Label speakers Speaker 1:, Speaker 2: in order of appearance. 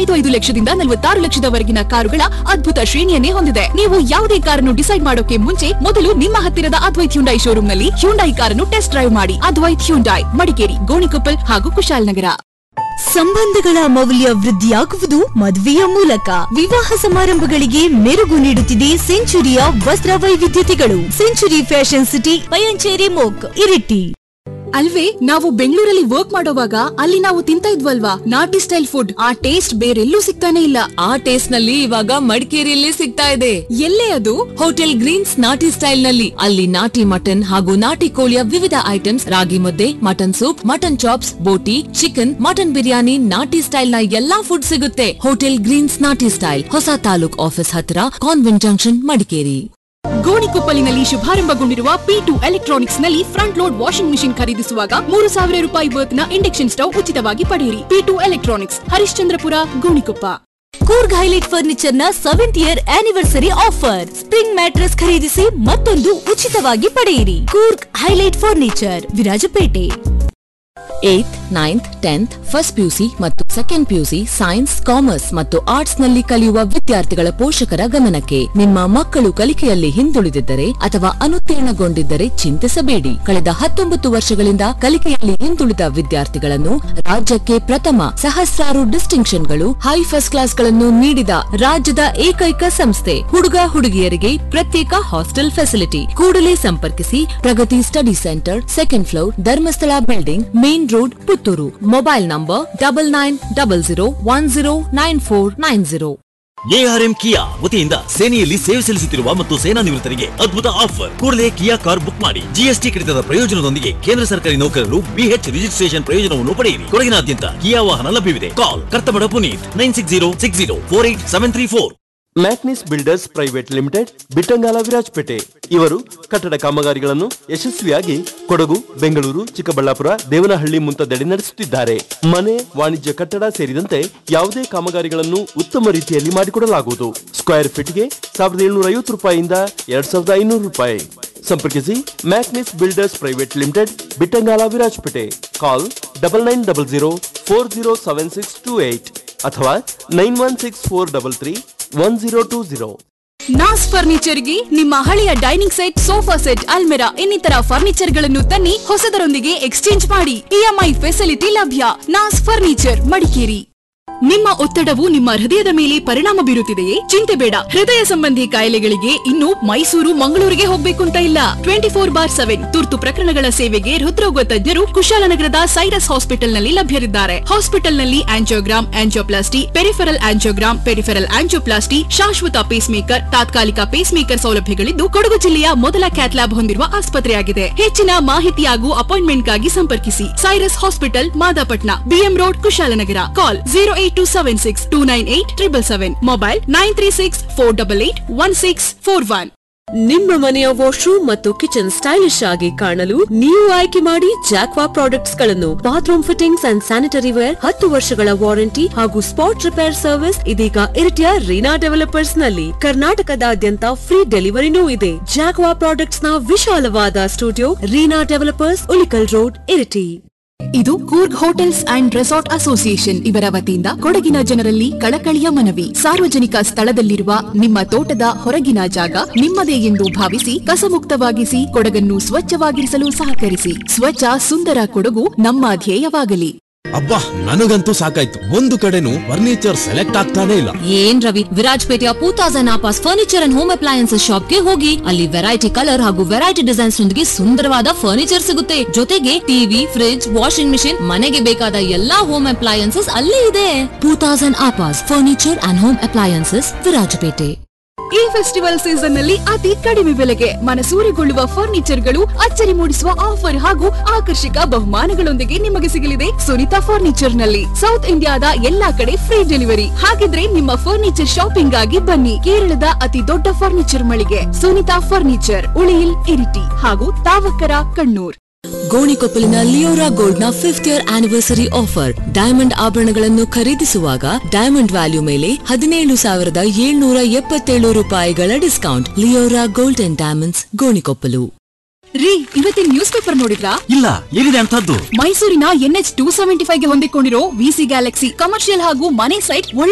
Speaker 1: ಐದು ಐದು ಲಕ್ಷದಿಂದ ನಲವತ್ತಾರು ಲಕ್ಷದವರೆಗಿನ ಕಾರುಗಳ ಅದ್ಭುತ ಶ್ರೇಣಿಯನ್ನೇ ಹೊಂದಿದೆ ನೀವು ಯಾವುದೇ ಕಾರನ್ನು ಡಿಸೈಡ್ ಮಾಡೋಕೆ ಮುಂಚೆ ಮೊದಲು ನಿಮ್ಮ ಹತ್ತಿರದ ಅದ್ವೈತ್ ಹ್ಯುಂಡೈ ಶೋರೂಮ್ ನಲ್ಲಿ ಹ್ಯುಂಡೈ ಕಾರನ್ನು ಟೆಸ್ಟ್ ಡ್ರೈವ್ ಮಾಡಿ ಅದ್ವೈತ್ ಹ್ಯುಂಡೈ ಮಡಿಕೇರಿ ಗೋಣಿಕೊಪ್ಪಲ್ ಹಾಗೂ ಕುಶಾಲನಗರ
Speaker 2: ಸಂಬಂಧಗಳ ಮೌಲ್ಯ ವೃದ್ಧಿಯಾಗುವುದು ಮದುವೆಯ ಮೂಲಕ ವಿವಾಹ ಸಮಾರಂಭಗಳಿಗೆ ಮೆರುಗು ನೀಡುತ್ತಿದೆ ಸೆಂಚುರಿಯ ವಸ್ತ್ರ ವೈವಿಧ್ಯತೆಗಳು ಸೆಂಚುರಿ ಫ್ಯಾಷನ್ ಸಿಟಿ ಪಯಂಚೇರಿ ಮೋಕ್ ಇರಿಟಿ
Speaker 1: ಅಲ್ವೇ ನಾವು ಬೆಂಗಳೂರಲ್ಲಿ ವರ್ಕ್ ಮಾಡೋವಾಗ ಅಲ್ಲಿ ನಾವು ತಿಂತ ಇದ್ವಲ್ವಾ ನಾಟಿ ಸ್ಟೈಲ್ ಫುಡ್ ಆ ಟೇಸ್ಟ್ ಬೇರೆಲ್ಲೂ ಸಿಗ್ತಾನೆ ಇಲ್ಲ
Speaker 3: ಆ ಟೇಸ್ಟ್ ನಲ್ಲಿ ಇವಾಗ ಮಡಿಕೇರಿಯಲ್ಲಿ ಸಿಗ್ತಾ ಇದೆ
Speaker 1: ಎಲ್ಲೇ ಅದು
Speaker 3: ಹೋಟೆಲ್ ಗ್ರೀನ್ಸ್ ನಾಟಿ ಸ್ಟೈಲ್ ನಲ್ಲಿ ಅಲ್ಲಿ ನಾಟಿ ಮಟನ್ ಹಾಗೂ ನಾಟಿ ಕೋಳಿಯ ವಿವಿಧ ಐಟಮ್ಸ್ ರಾಗಿ ಮುದ್ದೆ ಮಟನ್ ಸೂಪ್ ಮಟನ್ ಚಾಪ್ಸ್ ಬೋಟಿ ಚಿಕನ್ ಮಟನ್ ಬಿರಿಯಾನಿ ನಾಟಿ ಸ್ಟೈಲ್ ನ ಎಲ್ಲಾ ಫುಡ್ ಸಿಗುತ್ತೆ ಹೋಟೆಲ್ ಗ್ರೀನ್ಸ್ ನಾಟಿ ಸ್ಟೈಲ್ ಹೊಸ ತಾಲೂಕ್ ಆಫೀಸ್ ಹತ್ರ ಕಾನ್ವೆಂಟ್ ಜಂಕ್ಷನ್ ಮಡಿಕೇರಿ
Speaker 1: ಗೋಣಿಕೊಪ್ಪಲಿನಲ್ಲಿ ಶುಭಾರಂಭಗೊಂಡಿರುವ ಪಿ ಟು ಎಲೆಕ್ಟ್ರಾನಿಕ್ಸ್ ನಲ್ಲಿ ಫ್ರಂಟ್ ಲೋಡ್ ವಾಷಿಂಗ್ ಮಿಷಿನ್ ಖರೀದಿಸುವಾಗ ಮೂರು ಸಾವಿರ ರೂಪಾಯಿ ವರ್ತ್ನ ಇಂಡಕ್ಷನ್ ಸ್ಟವ್ ಉಚಿತವಾಗಿ ಪಡೆಯಿರಿ P two electronics Harishchandrapura Gonikoppa
Speaker 2: Coorg highlight furniture ನ seventh year anniversary offer spring mattress ಖರೀದಿಸಿ ಮತ್ತೊಂದು ಉಚಿತವಾಗಿ ಪಡೆಯಿರಿ Coorg highlight furniture Virajpet
Speaker 3: eighth ninth tenth first PUC ಮತ್ತು ಸೆಕೆಂಡ್ ಪಿಯುಸಿ ಸೈನ್ಸ್ ಕಾಮರ್ಸ್ ಮತ್ತು ಆರ್ಟ್ಸ್ ನಲ್ಲಿ ಕಲಿಯುವ ವಿದ್ಯಾರ್ಥಿಗಳ ಪೋಷಕರ ಗಮನಕ್ಕೆ ನಿಮ್ಮ ಮಕ್ಕಳು ಕಲಿಕೆಯಲ್ಲಿ ಹಿಂದುಳಿದಿದ್ದರೆ ಅಥವಾ ಅನುತ್ತೀರ್ಣಗೊಂಡಿದ್ದರೆ ಚಿಂತಿಸಬೇಡಿ ಕಳೆದ ಹತ್ತೊಂಬತ್ತು ವರ್ಷಗಳಿಂದ ಕಲಿಕೆಯಲ್ಲಿ ಹಿಂದುಳಿದ ವಿದ್ಯಾರ್ಥಿಗಳನ್ನು ರಾಜ್ಯಕ್ಕೆ ಪ್ರಥಮ ಸಹಸ್ರಾರು ಡಿಸ್ಟಿಂಕ್ಷನ್ಗಳು ಹೈ ಫಸ್ಟ್ ಕ್ಲಾಸ್ಗಳನ್ನು ನೀಡಿದ ರಾಜ್ಯದ ಏಕೈಕ ಸಂಸ್ಥೆ ಹುಡುಗ ಹುಡುಗಿಯರಿಗೆ ಪ್ರತ್ಯೇಕ ಹಾಸ್ಟೆಲ್ ಫೆಸಿಲಿಟಿ ಕೂಡಲೇ ಸಂಪರ್ಕಿಸಿ Pragati study centre second floor Dharmasthala building main road Puttur mobile number double nine double zero one zero nine four nine zero
Speaker 4: ARM Kia ವತಿಯಿಂದ ಸೇನೆಯಲ್ಲಿ ಸೇವೆ ಸಲ್ಲಿಸುತ್ತಿರುವ ಮತ್ತು ಸೇನಾ ನಿವೃತ್ತರಿಗೆ ಅದ್ಭುತ ಆಫರ್ ಕೂಡಲೇ ಕಿಯಾ ಕಾರ್ ಬುಕ್ ಮಾಡಿ ಜಿಎಸ್ಟಿ ಕಡಿತದ ಪ್ರಯೋಜನದೊಂದಿಗೆ ಕೇಂದ್ರ ಸರ್ಕಾರಿ ನೌಕರರು ಬಿಎಚ್ ರಿಜಿಸ್ಟ್ರೇಷನ್ ಪ್ರಯೋಜನವನ್ನು ಪಡೆಯಿರಿ ಕೊಡಗಿನಾದ್ಯಂತ ಕಿಯಾ ವಾಹನ ಲಭ್ಯವಿದೆ call Kartamada Puneeth nine six zero six zero four eight seven three four
Speaker 5: Magnis builders private limited Bittangala Virajpet ಇವರು ಕಟ್ಟಡ ಕಾಮಗಾರಿಗಳನ್ನು ಯಶಸ್ವಿಯಾಗಿ ಕೊಡಗು ಬೆಂಗಳೂರು ಚಿಕ್ಕಬಳ್ಳಾಪುರ ದೇವನಹಳ್ಳಿ ಮುಂತಾದೆಡೆ ನಡೆಸುತ್ತಿದ್ದಾರೆ ಮನೆ ವಾಣಿಜ್ಯ ಕಟ್ಟಡ ಸೇರಿದಂತೆ ಯಾವುದೇ ಕಾಮಗಾರಿಗಳನ್ನು ಉತ್ತಮ ರೀತಿಯಲ್ಲಿ ಮಾಡಿಕೊಡಲಾಗುವುದು ಸ್ಕ್ವೇರ್ ಫೀಟ್ಗೆ ಸಾವಿರದ ಏಳ್ನೂರ ಐವತ್ತು ರೂಪಾಯಿಯಿಂದ ಎರಡ್ ಸಾವಿರದ ಐನೂರು ರೂಪಾಯಿ ಸಂಪರ್ಕಿಸಿ Magnis builders private limited Bittangala Virajpet call double nine double zero four zero seven six two eight ಅಥವಾ nine one six four double three one zero two zero
Speaker 1: ನಾಸ್ ಫರ್ನಿಚರ್ಗೆ ನಿಮ್ಮ ಹಳೆಯ ಡೈನಿಂಗ್ ಸೆಟ್ ಸೋಫಾ ಸೆಟ್ ಅಲ್ಮೆರಾ ಇನ್ನಿತರ ಫರ್ನಿಚರ್ ಗಳನ್ನು ತನ್ನಿ ಹೊಸದರೊಂದಿಗೆ ಎಕ್ಸ್ಚೇಂಜ್ ಮಾಡಿ ಇಎಂಐ ಫೆಸಿಲಿಟಿ ಲಭ್ಯ ನಾಸ್ ಫರ್ನಿಚರ್ ಮಡಿಕೇರಿ ನಿಮ್ಮ ಒತ್ತಡವು ನಿಮ್ಮ ಹೃದಯದ ಮೇಲೆ ಪರಿಣಾಮ ಬೀರುತ್ತಿದೆಯೇ ಚಿಂತೆ ಬೇಡ ಹೃದಯ ಸಂಬಂಧಿ ಕಾಯಿಲೆಗಳಿಗೆ ಇನ್ನು ಮೈಸೂರು ಮಂಗಳೂರಿಗೆ ಹೋಗ್ಬೇಕು ಅಂತ ಇಲ್ಲ ಟ್ವೆಂಟಿ ಫೋರ್ ಬಾರ್ ಸೆವೆನ್ ತುರ್ತು ಪ್ರಕರಣಗಳ ಸೇವೆಗೆ ಹೃದ್ರೋಗ ತಜ್ಞರು ಕುಶಾಲನಗರದ ಸೈರಸ್ ಹಾಸ್ಪಿಟಲ್ನಲ್ಲಿ ಲಭ್ಯರಿದ್ದಾರೆ ಹಾಸ್ಪಿಟಲ್ನಲ್ಲಿ angiogram angioplasty peripheral angiogram peripheral angioplasty ಶಾಶ್ವತ ಪೇಸ್ ಮೇಕರ್ ತಾತ್ಕಾಲಿಕ ಪೇಸ್ ಮೇಕರ್ ಸೌಲಭ್ಯಗಳಿದ್ದು ಕೊಡಗು ಜಿಲ್ಲೆಯ ಮೊದಲ ಕ್ಯಾತ್ ಲ್ಯಾಬ್ ಹೊಂದಿರುವ ಆಸ್ಪತ್ರೆಯಾಗಿದೆ ಹೆಚ್ಚಿನ ಮಾಹಿತಿ ಹಾಗೂ ಅಪಾಯಿಂಟ್ಮೆಂಟ್ಗಾಗಿ ಸಂಪರ್ಕಿಸಿ Cyrus hospital Madapatna B M road Kushalnagar call zero eight two seven six two nine eight triple seven mobile nine three six four double eight one six four one
Speaker 3: ನಿಮ್ಮ ಮನೆಯ ವಾಶ್ರೂಮ್ ಮತ್ತು ಕಿಚನ್ ಸ್ಟೈಲಿಶ್ ಆಗಿ ಕಾಣಲು ನೀವು ಆಯ್ಕೆ ಮಾಡಿ ಜಾಕ್ವಾ ಪ್ರಾಡಕ್ಟ್ಸ್ ಗಳನ್ನು bathroom fittings and sanitary ware ಹತ್ತು ವರ್ಷಗಳ ವಾರಂಟಿ ಹಾಗೂ ಸ್ಪಾಟ್ ರಿಪೇರ್ ಸರ್ವಿಸ್ ಇದೀಗ ಇರಿಟಿಯ ರೀನಾ ಡೆವಲಪರ್ಸ್ ನಲ್ಲಿ ಕರ್ನಾಟಕದಾದ್ಯಂತ ಫ್ರೀ ಡೆಲಿವರಿನೂ ಇದೆ ಜಾಕ್ವಾ ಪ್ರಾಡಕ್ಟ್ಸ್ ನ ವಿಶಾಲವಾದ studio Reena developers Ulikal road Iritty
Speaker 1: ಇದು Coorg hotels and resort association ಇವರ ವತಿಯಿಂದ ಕೊಡಗಿನ ಜನರಲ್ಲಿ ಕಳಕಳಿಯ ಮನವಿ ಸಾರ್ವಜನಿಕ ಸ್ಥಳದಲ್ಲಿರುವ ನಿಮ್ಮ ತೋಟದ ಹೊರಗಿನ ಜಾಗ ನಿಮ್ಮದೇ ಎಂದು ಭಾವಿಸಿ ಕಸಮುಕ್ತವಾಗಿಸಿ ಕೊಡಗನ್ನು ಸ್ವಚ್ಛವಾಗಿರಿಸಲು ಸಹಕರಿಸಿ ಸ್ವಚ್ಛ ಸುಂದರ ಕೊಡಗು ನಮ್ಮ ಧ್ಯೇಯವಾಗಲಿ
Speaker 6: ಅಬ್ಬಾ ನನಗಂತೂ ಸಾಕಾಯ್ತು ಒಂದು ಕಡೆನೂ ಫರ್ನಿಚರ್ ಸೆಲೆಕ್ಟ್ ಆಗ್ತಾನೆ ಇಲ್ಲ
Speaker 3: ಏನ್ ರವಿ ವಿರಾಜ್ಪೇಟೆಯ Poothas and Appas furniture and home appliances ಶಾಪ್ಗೆ ಹೋಗಿ ಅಲ್ಲಿ ವೆರೈಟಿ ಕಲರ್ ಹಾಗೂ ವೆರೈಟಿ ಡಿಸೈನ್ಸ್ ನೊಂದಿಗೆ ಸುಂದರವಾದ ಫರ್ನಿಚರ್ ಸಿಗುತ್ತೆ ಜೊತೆಗೆ ಟಿವಿ ಫ್ರಿಡ್ಜ್ ವಾಷಿಂಗ್ ಮಿಷಿನ್ ಮನೆಗೆ ಬೇಕಾದ ಎಲ್ಲಾ ಹೋಮ್ ಅಪ್ಲಯನ್ಸಸ್ ಅಲ್ಲೇ ಇದೆ Poothas and Appas furniture and home appliances Virajpet
Speaker 1: ಈ ಫೆಸ್ಟಿವಲ್ ಸೀಸನ್ ನಲ್ಲಿ ಅತಿ ಕಡಿಮೆ ಬೆಲೆಗೆ ಮನಸೂರೆಗೊಳ್ಳುವ ಫರ್ನಿಚರ್ಗಳು ಅಚ್ಚರಿ ಮೂಡಿಸುವ ಆಫರ್ ಹಾಗೂ ಆಕರ್ಷಕ ಬಹುಮಾನಗಳೊಂದಿಗೆ ನಿಮಗೆ ಸಿಗಲಿದೆ ಸುನಿತಾ ಫರ್ನಿಚರ್ ನಲ್ಲಿ ಸೌತ್ ಇಂಡಿಯಾದ ಎಲ್ಲಾ ಕಡೆ ಫ್ರೀ ಡೆಲಿವರಿ ಹಾಗಿದ್ರೆ ನಿಮ್ಮ ಫರ್ನಿಚರ್ ಶಾಪಿಂಗ್ ಆಗಿ ಬನ್ನಿ ಕೇರಳದ ಅತಿ ದೊಡ್ಡ ಫರ್ನಿಚರ್ ಮಳಿಗೆ ಸುನಿತಾ ಫರ್ನಿಚರ್ ಉಳಿಯಿಲ್ ಇರಿಟಿ ಹಾಗೂ ತಾವಕರ ಕಣ್ಣೂರ್
Speaker 3: ಗೋಣಿಕೊಪ್ಪಲಿನ ಲಿಯೋರಾ ಗೋಲ್ಡ್ ನ fifth year anniversary offer diamond ಆಭರಣಗಳನ್ನು ಖರೀದಿಸುವಾಗ ಡೈಮಂಡ್ ವ್ಯಾಲ್ಯೂ ಮೇಲೆ ಹದಿನೇಳು ಸಾವಿರದ ಏಳ್ನೂರ ಎಪ್ಪತ್ತೇಳು ರೂಪಾಯಿಗಳ discount Leora gold and diamonds Gonikoppal
Speaker 1: ರೀ ಇವತ್ತಿನ ನ್ಯೂಸ್ ಪೇಪರ್ ನೋಡಿದ್ರಾ
Speaker 4: ಇಲ್ಲ ಏನಿದೆ ಅಂತದ್ದು
Speaker 1: ಮೈಸೂರಿನ ಎನ್ಎಚ್ ಟೂ ಸೆವೆಂಟಿ ಫೈವ್ ಗೆ ಹೊಂದಿಕೊಂಡಿರೋ ವಿಸಿ ಗ್ಯಾಲಕ್ಸಿ ಕಮರ್ಷಿಯಲ್ ಹಾಗೂ ಮನೆ ಸೈಟ್ ಒಳ್ಳೆ